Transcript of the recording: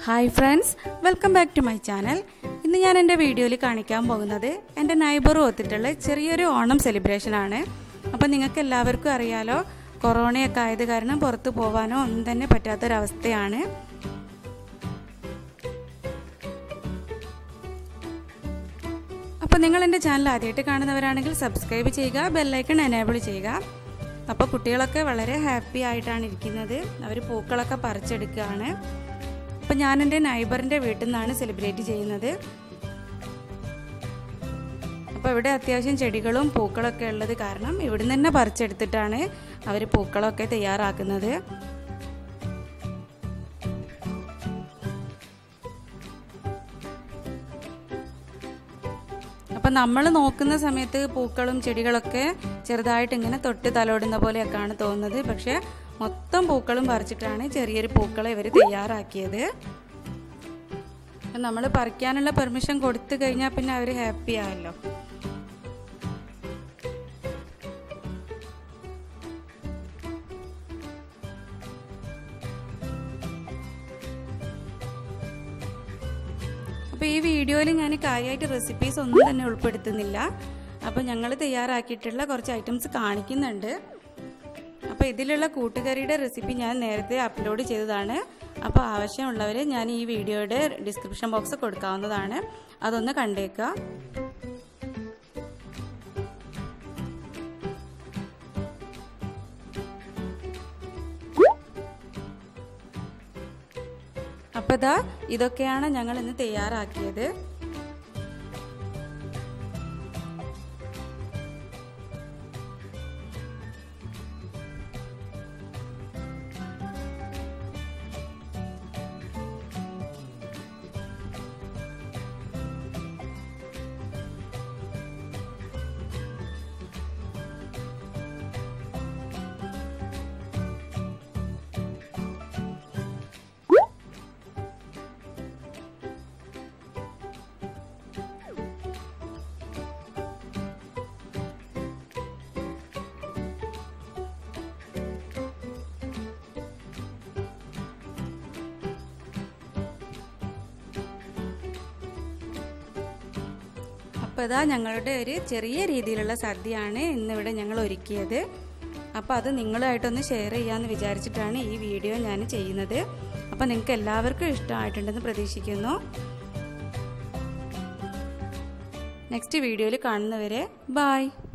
hi friends welcome back to my channel ഇന്ന് ഞാൻ എൻ്റെ വീഡിയോയിൽ കാണിക്കാൻ പോകുന്നത് എൻ്റെ നൈബറും ഒത്തിട്ടുള്ള ചെറിയൊരു ഓണം സെലിബ്രേഷൻ ആണ് അപ്പം നിങ്ങൾക്ക് എല്ലാവർക്കും അറിയാലോ കൊറോണയൊക്കെ ആയത് കാരണം പുറത്ത് പോകാനോ ഒന്നും തന്നെ പറ്റാത്തൊരവസ്ഥയാണ് അപ്പോൾ നിങ്ങൾ എൻ്റെ ചാനൽ ആദ്യമായിട്ട് കാണുന്നവരാണെങ്കിൽ സബ്സ്ക്രൈബ് ചെയ്യുക ബെല്ലൈക്കൺ എനേബിൾ ചെയ്യുക അപ്പോൾ കുട്ടികളൊക്കെ വളരെ ഹാപ്പി ആയിട്ടാണ് ഇരിക്കുന്നത് അവർ പൂക്കളൊക്കെ പറിച്ചെടുക്കുകയാണ് അപ്പോൾ ഞാൻ എൻ്റെ നൈബറിൻ്റെ വീട്ടിൽ നിന്നാണ് സെലിബ്രേറ്റ് ചെയ്യുന്നത് അപ്പോൾ ഇവിടെ അത്യാവശ്യം ചെടികളും പൂക്കളൊക്കെ ഉള്ളത് കാരണം ഇവിടെ നിന്ന് തന്നെ പറിച്ചെടുത്തിട്ടാണ് അവർ പൂക്കളൊക്കെ തയ്യാറാക്കുന്നത് അപ്പം നമ്മൾ നോക്കുന്ന സമയത്ത് പൂക്കളും ചെടികളൊക്കെ ചെറുതായിട്ട് ഇങ്ങനെ തൊട്ട് തലോടുന്ന പോലെയൊക്കെയാണ് തോന്നുന്നത് പക്ഷേ മൊത്തം പൂക്കളും പറിച്ചിട്ടാണ് ചെറിയൊരു പൂക്കളെ ഇവർ തയ്യാറാക്കിയത് നമ്മൾ പറിക്കാനുള്ള പെർമിഷൻ കൊടുത്തു കഴിഞ്ഞാൽ പിന്നെ അവർ ഹാപ്പി ആയല്ലോ അപ്പോൾ ഈ വീഡിയോയിൽ ഞാൻ കാര്യമായിട്ട് റെസിപ്പീസ് ഒന്നും തന്നെ ഉൾപ്പെടുത്തുന്നില്ല അപ്പോൾ ഞങ്ങൾ തയ്യാറാക്കിയിട്ടുള്ള കുറച്ച് ഐറ്റംസ് കാണിക്കുന്നുണ്ട് അപ്പോൾ ഇതിലുള്ള കൂട്ടുകറിയുടെ റെസിപ്പി ഞാൻ നേരത്തെ അപ്ലോഡ് ചെയ്തതാണ് അപ്പോൾ ആവശ്യമുള്ളവർ ഞാൻ ഈ വീഡിയോയുടെ ഡിസ്ക്രിപ്ഷൻ ബോക്സ് കൊടുക്കാവുന്നതാണ് അതൊന്ന് കണ്ടേക്കുക അപ്പോൾ ഇതാ ഇതൊക്കെയാണ് ഞങ്ങൾ ഇന്ന് തയ്യാറാക്കിയത് അപ്പോൾ ഇതാ ഞങ്ങളുടെ ഒരു ചെറിയ രീതിയിലുള്ള സദ്യയാണ് ഇന്നിവിടെ ഞങ്ങൾ ഒരുക്കിയത് അപ്പോൾ അത് നിങ്ങളുമായിട്ടൊന്ന് ഷെയർ ചെയ്യാമെന്ന് വിചാരിച്ചിട്ടാണ് ഈ വീഡിയോ ഞാൻ ചെയ്യുന്നത് അപ്പോൾ നിങ്ങൾക്ക് എല്ലാവർക്കും ഇഷ്ടമായിട്ടുണ്ടെന്ന് പ്രതീക്ഷിക്കുന്നു നെക്സ്റ്റ് വീഡിയോയിൽ കാണുന്നവരെ ബായ്